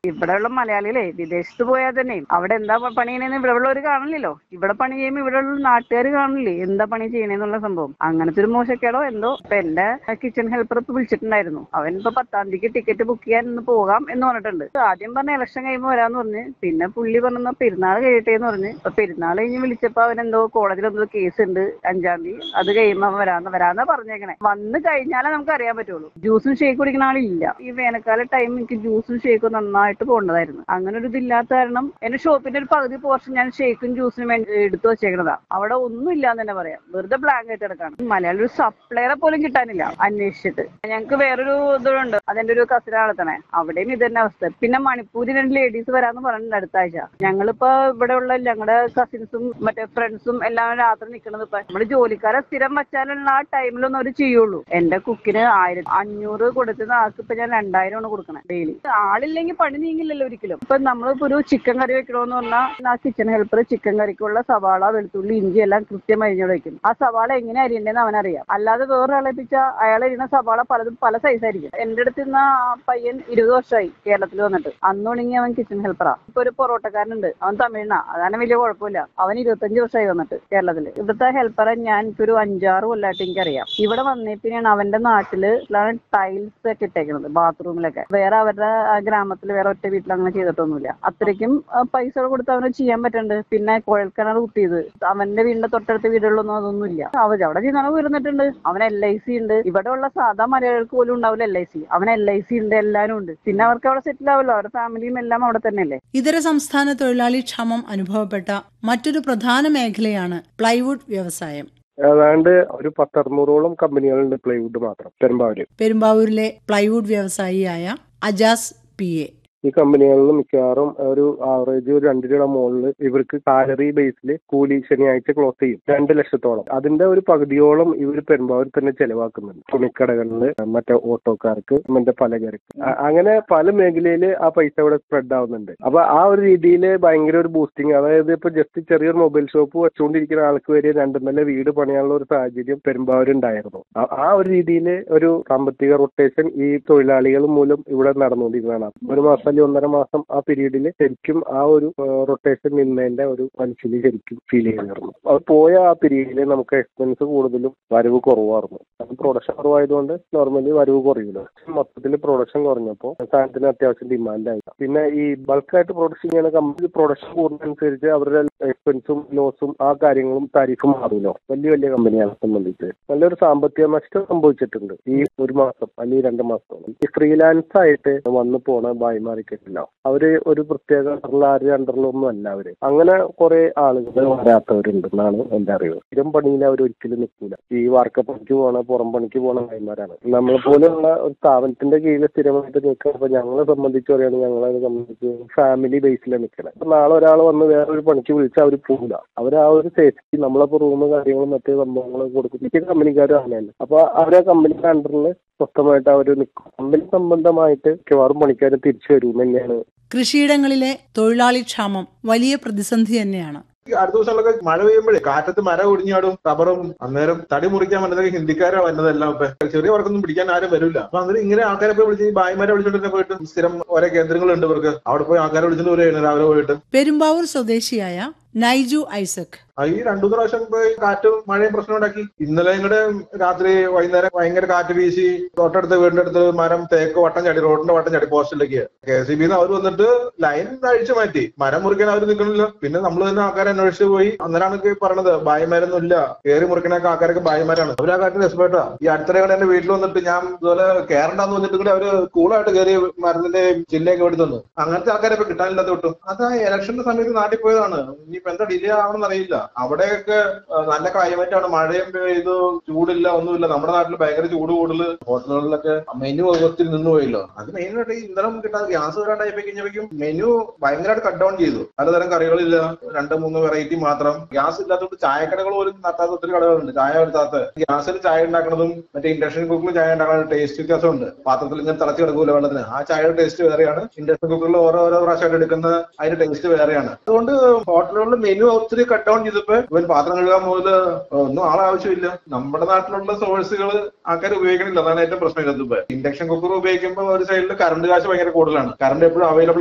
ഇവിടെയുള്ള മലയാളികളെ വിദേശത്ത് പോയാൽ തന്നെ അവിടെ എന്താ പ- പണി ചെയ്യണേന്ന് ഇവിടെ ഉള്ളവർ കാണില്ലല്ലോ ഇവിടെ പണി ചെയ്യുമ്പോൾ ഇവിടെ ഉള്ള നാട്ടുകാർ കാണില്ലേ എന്താ പണി ചെയ്യണേന്നുള്ള സംഭവം അങ്ങനത്തെ ഒരു മോശക്കേടോ എന്തോ ഇപ്പൊ എന്റെ കിച്ചൺ ഹെൽപ്പർ ഇപ്പൊ വിളിച്ചിട്ടുണ്ടായിരുന്നു അവൻ ഇപ്പൊ പത്താം തീയതിക്ക് ടിക്കറ്റ് ബുക്ക് ചെയ്യാൻ ഇന്ന് പോകാം എന്ന് പറഞ്ഞിട്ടുണ്ട് ആദ്യം പറഞ്ഞ ഇലക്ഷൻ കഴിയുമ്പോൾ വരാന്ന് പറഞ്ഞ് പിന്നെ പുള്ളി പറഞ്ഞ പെരുന്നാൾ കഴിയട്ടെ എന്ന് പറഞ്ഞ് ഇപ്പൊ പെരുന്നാൾ കഴിഞ്ഞ് വിളിച്ചപ്പോ അവൻ എന്തോ കോടതിയിൽ എന്തോ കേസ് ഉണ്ട് അഞ്ചാം തീയതി അത് കഴിയുമ്പോ അവൻ വരാന്ന് വരാന്നാ പറഞ്ഞേക്കണേ വന്ന് കഴിഞ്ഞാലേ നമുക്ക് അറിയാൻ പറ്റുള്ളൂ ജ്യൂസും ഷേക്ക് കുടിക്കുന്ന ആളില്ല ഈ വേനൽക്കാല ടൈം എനിക്ക് ജ്യൂസും ഷേക്കും നന്നായിട്ട് പോകേണ്ടതായിരുന്നു അങ്ങനെ ഒരു ഇതില്ലാത്ത കാരണം എന്റെ ഷോപ്പിന്റെ ഒരു പകുതി പോർഷൻ ഞാൻ ഷേക്കും ജ്യൂസിനും വേണ്ടി എടുത്തു വെച്ചേക്കണതാ അവിടെ ഒന്നും ഇല്ലാന്ന് തന്നെ പറയാം വെറുതെ ബ്ലാങ്ക് ആയിട്ട് കിടക്കാണ് മലയാളി ഒരു സപ്ലയറെ പോലും കിട്ടാനില്ല അന്വേഷിച്ചിട്ട് ഞങ്ങൾക്ക് വേറൊരു ഇതുണ്ട് അതെന്റെ ഒരു കസിന നടത്തണേ അവിടെയും ഇത് തന്നെ അവസ്ഥ പിന്നെ മണിപ്പൂരിൽ രണ്ട് ലേഡീസ് വരാന്ന് പറഞ്ഞിട്ടുണ്ട് അടുത്ത ആഴ്ച ഞങ്ങളിപ്പോ ഇവിടെ ഉള്ള ഞങ്ങളുടെ കസിൻസും മറ്റേ ഫ്രണ്ട്സും എല്ലാം രാത്രി നിൽക്കുന്നത് ഇപ്പൊ നമ്മള് ജോലിക്കാരെ സ്ഥിരം വെച്ചാലുള്ള ആ ടൈമിലൊന്നും അവർ ചെയ്യുള്ളൂ എന്റെ കുക്കിന് ആയിരത്തി അഞ്ഞൂറ് കൊടുക്കുന്ന ആൾക്ക് ഇപ്പൊ ഞാൻ രണ്ടായിരം ആണ് കൊടുക്കണേ ഡെയിലി ആളില്ലെങ്കിൽ പണി നീങ്ങില്ലല്ലോ ഒരിക്കലും ഇപ്പൊ നമ്മളിപ്പോ ഒരു ചിക്കൻ കറി വെക്കണമെന്ന് പറഞ്ഞാൽ ആ കിച്ചൺ ഹെൽപ്പർ ചിക്കൻ കറിക്കുള്ള സവാള വെളുത്തുള്ളി ഇഞ്ചി എല്ലാം കൃത്യം അരിഞ്ഞോട് വെക്കും ആ സവാള എങ്ങനെ അരിയണ്ടെന്ന് അവനറിയാം അല്ലാതെ വേറൊരാളെ പിച്ച അയാൾ അരിയുന്ന സവാള പലതും പല സൈസ് ആയിരിക്കും എന്റെ അടുത്ത് നിന്ന് ആ പയ്യൻ ഇരുപത് വർഷമായി കേരളത്തിൽ വന്നിട്ട് അന്ന് തുടങ്ങി അവൻ കിച്ചൺ ഹെൽപ്പറാ ഇപ്പൊ ഒരു പൊറോട്ടക്കാരനുണ്ട് അവൻ തമിഴ്നാ അതാണ് വലിയ കുഴപ്പമില്ല അവൻ ഇരുപത്തഞ്ച് വർഷമായി വന്നിട്ട് കേരളത്തിൽ ഇവിടുത്തെ ഹെൽപ്പറെ ഞാൻ ഇപ്പൊ ഒരു അഞ്ചാറ് കൊല്ലമായിട്ട് എനിക്കറിയാം ഇവിടെ വന്നേ പിന്നെയാണ് അവന്റെ നാട്ടില് ടൈൽസ് ഒക്കെ ഇട്ടേക്കുന്നത് ബാത്റൂമിലൊക്കെ വേറെ അവരുടെ ആ ഗ്രാമത്തിൽ വേറെ ഒറ്റ വീട്ടിൽ അങ്ങനെ ചെയ്തിട്ടൊന്നുമില്ല അത്രയ്ക്കും ആ, പൈസ കൊടുത്ത് അവന് ചെയ്യാൻ പറ്റുന്നുണ്ട് പിന്നെ കുഴൽക്കിണർ കുത്തിയത് അവന്റെ വീടിന്റെ തൊട്ടടുത്ത വീടുകളിലൊന്നും അതൊന്നും ഇല്ല അവർ അവിടെ ചെയ്യുന്ന വരുന്നിട്ടുണ്ട് അവൻ എൽ ഐ സി ഉണ്ട് ഇവിടെ ഉള്ള സാധാ മലയാളികൾക്ക് പോലും ഉണ്ടാവില്ല എൽ ഐ സി അവൻ എൽ ഐ സി ഉണ്ട് എല്ലാവരും ഉണ്ട് പിന്നെ അവർക്ക് അവിടെ സെറ്റിൽ ആവല്ലോ അവരുടെ ഫാമിലിയും എല്ലാം അവിടെ തന്നെയല്ലേ ഇതര സംസ്ഥാന തൊഴിലാളി ക്ഷാമം അനുഭവപ്പെട്ട മറ്റൊരു പ്രധാന മേഖലയാണ് പ്ലൈവുഡ് വ്യവസായം ഏതാണ്ട് ഒരു പത്തറുന്നൂറോളം കമ്പനികളുണ്ട് പ്ലൈവുഡ് മാത്രം പെരുമ്പാവൂര് പെരുമ്പാവൂരിലെ പ്ലൈവുഡ് വ്യവസായിയായ അജാസ് പി എ ഈ കമ്പനികളിൽ മിക്കവാറും ഒരു ആവറേജ് ഒരു രണ്ട് രൂപയുടെ മുകളിൽ ഇവർക്ക് സാലറി ബേസിൽ കൂലി ശനിയാഴ്ച ക്ലോസ് ചെയ്യും രണ്ട് ലക്ഷത്തോളം അതിന്റെ ഒരു പകുതിയോളം ഇവർ പെരുമ്പാവൂർ തന്നെ ചെലവാക്കുന്നുണ്ട് തുണിക്കടകളിൽ മറ്റേ ഓട്ടോക്കാർക്ക് മറ്റേ പലചരക്ക് അ- അങ്ങനെ പല മേഖലയിൽ ആ പൈസ ഇവിടെ സ്പ്രെഡ് ആവുന്നുണ്ട് അപ്പൊ ആ ഒരു രീതിയിൽ ഭയങ്കര ഒരു ബൂസ്റ്റിംഗ് അതായത് ഇപ്പൊ ജസ്റ്റ് ചെറിയൊരു മൊബൈൽ ഷോപ്പ് വെച്ചുകൊണ്ടിരിക്കുന്ന ആൾക്ക് വരെ രണ്ടു നില വീട് പണിയാനുള്ള ഒരു സാഹചര്യം പെരുമ്പാവൂർ ഉണ്ടായിരുന്നു ആ- ആ ഒരു രീതിയിൽ ഒരു സാമ്പത്തിക റൊട്ടേഷൻ ഈ തൊഴിലാളികൾ മൂലം ഇവിടെ നടന്നുകൊണ്ടിരുന്നതാണ് ഒരു മാസം അല്ലെങ്കിൽ ഒന്നര മാസം ആ പീരീഡിൽ ശരിക്കും ആ ഒരു റൊട്ടേഷൻ നിന്നതിന്റെ ഒരു മനസ്സിൽ ശരിക്കും ഫീൽ ചെയ്തിരുന്നു അത് പോയ ആ പീരീഡിൽ നമുക്ക് എക്സ്പെൻസ് കൂടുതലും വരവ് കുറവായിരുന്നു അത് പ്രൊഡക്ഷൻ കുറവായതുകൊണ്ട് നോർമലി വരവ് കുറയില്ല മൊത്തത്തിൽ പ്രൊഡക്ഷൻ കുറഞ്ഞപ്പോൾ സാധനത്തിന് അത്യാവശ്യം ഡിമാൻഡായി പിന്നെ ഈ ബൾക്കായിട്ട് പ്രൊഡക്ഷൻ ചെയ്യുന്ന കമ്പനി പ്രൊഡക്ഷൻ കൂടുന്നതനുസരിച്ച് അവരുടെ എക്സ്പെൻസും ലോസും ആ കാര്യങ്ങളും താരിഫും മാറുമല്ലോ വലിയ വലിയ കമ്പനികളെ സംബന്ധിച്ച് നല്ലൊരു സാമ്പത്തിക നഷ്ടം സംഭവിച്ചിട്ടുണ്ട് ഈ ഒരു മാസം അല്ലെങ്കിൽ രണ്ട് മാസം ഈ ഫ്രീലാൻസ് ആയിട്ട് വന്നു പോണ ഭായിമാർക്കില്ല അവര് ഒരു പ്രത്യേക അണ്ടറിൽ ആരുടെ അണ്ടറിലൊന്നും അല്ല അവര് അങ്ങനെ കുറെ ആളുകൾ വരാത്തവരുണ്ടെന്നാണ് എന്റെ അറിവ് സ്ഥിരം പണിയിൽ അവർ ഒരിക്കലും നിൽക്കൂല ഈ വാർക്കപ്പണിക്ക് പോണ പുറം പണിക്ക് പോണ ഭായിമാരാണ് നമ്മളെ പോലെയുള്ള ഒരു സ്ഥാപനത്തിന്റെ കീഴിൽ സ്ഥിരമായിട്ട് നിൽക്കുക അപ്പൊ ഞങ്ങളെ സംബന്ധിച്ച് പറയുകയാണെങ്കിൽ ഞങ്ങളെ സംബന്ധിച്ച് ഫാമിലി ബേസിലാണ് നിൽക്കണത് അപ്പൊ നാളെ ഒരാൾ വന്ന് വേറൊരു പണിക്ക് വിളിച്ചാൽ അവർ പോകില്ല അവർ ആ ഒരു സേഫ്റ്റി നമ്മളപ്പോ റൂം കാര്യങ്ങളും മറ്റു സംഭവങ്ങളും കൊടുക്കും മിക്ക കമ്പനിക്കാരും അങ്ങനെയല്ല അപ്പൊ അവരെ കമ്പനിയുടെ അണ്ടറിൽ സ്വസ്ഥമായിട്ട് അവർ നിൽക്കും കമ്പനി സംബന്ധമായിട്ട് മിക്കവാറും പണിക്കാർ തിരിച്ചു വരും തന്നെയാണ് കൃഷിയിടങ്ങളിലെ തൊഴിലാളി ക്ഷാമം വലിയ പ്രതിസന്ധി തന്നെയാണ് ഈ അടുത്ത ദിവസങ്ങളിലൊക്കെ മഴ പെയ്യുമ്പോഴേ കാറ്റത്ത് മരം ഒടിഞ്ഞാടും റബ്ബറും അന്നേരം തടി മുറിക്കാൻ വന്നതൊക്കെ ഹിന്ദിക്കാരാ വന്നതെല്ലാം ഇപ്പൊ ചെറിയ വർക്കൊന്നും പിടിക്കാൻ ആരും വരില്ല അപ്പൊ അന്നേരം ഇങ്ങനെ ആൾക്കാരെ പോയി വിളിച്ച് ഈ ഭായിമാരെ വിളിച്ചോണ്ട് തന്നെ പോയിട്ട് സ്ഥിരം ഓരോ കേന്ദ്രങ്ങളുണ്ട് ഇവർക്ക് അവിടെ പോയി ആൾക്കാരെ വിളിച്ചിട്ട് വരികയാണ് രാവിലെ പോയിട്ട് പെരുമ്പാവൂർ സ്വദേശിയായ നൈജു ഐസക് ആ ഈ രണ്ടു മൂന്ന് പ്രാവശ്യം പോയി കാറ്റും മഴയും പ്രശ്നം ഉണ്ടാക്കി ഇന്നലെ ഇങ്ങോട്ട് രാത്രി വൈകുന്നേരം ഭയങ്കര കാറ്റ് വീശി തൊട്ടടുത്ത് വീടിന്റെ അടുത്ത് മരം തേക്ക് വട്ടം ചാടി റോഡിന്റെ വട്ടം ചാടി പോസ്റ്റിലേക്ക് കെ സി ബിന്ന് അവർ വന്നിട്ട് ലൈൻ അഴിച്ചു മാറ്റി മരം മുറിക്കാൻ അവർ നിൽക്കണില്ല പിന്നെ നമ്മൾ തന്നെ ആൾക്കാരെ അന്വേഷിച്ച് പോയി അന്നേരമാണ് ഈ പറയണത് ഭായിമാരൊന്നും ഇല്ല കയറി മുറിക്കണൊക്കെ ആൾക്കാരൊക്കെ ഭായിമാരാണ് അവർ ആ കാട്ടിന് എക്സ്പേർട്ടാ ഈ അടുത്തിടെ എന്റെ വീട്ടിൽ വന്നിട്ട് ഞാൻ ഇതുപോലെ കയറണ്ടെന്ന് വന്നിട്ട് കൂടെ അവര് കൂളായിട്ട് കയറി മരത്തിന്റെ ചില്ലയൊക്കെ എടുത്തു തന്നു അങ്ങനത്തെ ആൾക്കാരെ ഇപ്പൊ കിട്ടാനില്ലാത്ത വിട്ടു അത് ആ ഇലക്ഷന്റെ സമയത്ത് നാട്ടിൽ പോയതാണ് ഇനിയിപ്പോ എന്താ ഡിലേ ആവണമെന്ന് അറിയില്ല അവിടെയൊക്കെ ആ, നല്ല ക്ലൈമറ്റ് ആണ് മഴയും പെയ്തു ചൂടില്ല ഒന്നുമില്ല നമ്മുടെ നാട്ടിൽ ഭയങ്കര ചൂട് കൂടുതൽ ഹോട്ടലുകളിലൊക്കെ മെനു ഒത്തിരി നിന്ന് പോയല്ലോ അത് മെയിനായിട്ട് ഈ ഇന്ധനം കിട്ടാതെ ഗ്യാസ് വരാണ്ടായി കഴിഞ്ഞപ്പോഴേക്കും മെനു ഭയങ്കരമായിട്ട് കട്ട് ഡൗൺ ചെയ്തു പലതരം കറികളില്ല രണ്ട് മൂന്ന് വെറൈറ്റി മാത്രം ഗ്യാസ് ഇല്ലാത്തതുകൊണ്ട് ചായക്കടകൾ പോലും നടത്താത്ത ഒത്തിരി കടകളുണ്ട് ചായ എടുത്താത്ത ഗ്യാസിൽ ചായ ഉണ്ടാക്കുന്നതും മറ്റേ ഇൻഡക്ഷൻ കുക്കറിൽ ചായ ഉണ്ടാക്കുന്ന ടേസ്റ്റ് വ്യത്യാസമുണ്ട് പാത്രത്തിൽ ഇങ്ങനെ തിളച്ച് കിടക്കൂല വെള്ളത്തിന് ആ ചായയുടെ ടേസ്റ്റ് വേറെയാണ് ഇൻഡക്ഷൻ കുക്കറിൽ ഓരോ ഓരോ പ്രാവശ്യമായിട്ട് എടുക്കുന്ന അതിന്റെ ടേസ്റ്റ് വേറെയാണ് അതുകൊണ്ട് ഹോട്ടലുകളിൽ മെനു ഒത്തിരി കട്ട് ഡൗൺ ചെയ്തപ്പോ ഇവൻ പാത്രം കഴുകാൻ മുതല് ഒന്നും ആളെ ആവശ്യമില്ല നമ്മുടെ നാട്ടിലുള്ള സോഴ്സുകൾ ആൾക്കാർ ഉപയോഗിക്കണില്ല അതാണ് ഏറ്റവും പ്രശ്നം ഇതിപ്പോ ഇൻഡക്ഷൻ കുക്കർ ഉപയോഗിക്കുമ്പോൾ ഒരു സൈഡിൽ കറണ്ട് കാശ് ഭയങ്കര കൂടുതലാണ് കറണ്ട് എപ്പോഴും അവൈലബിൾ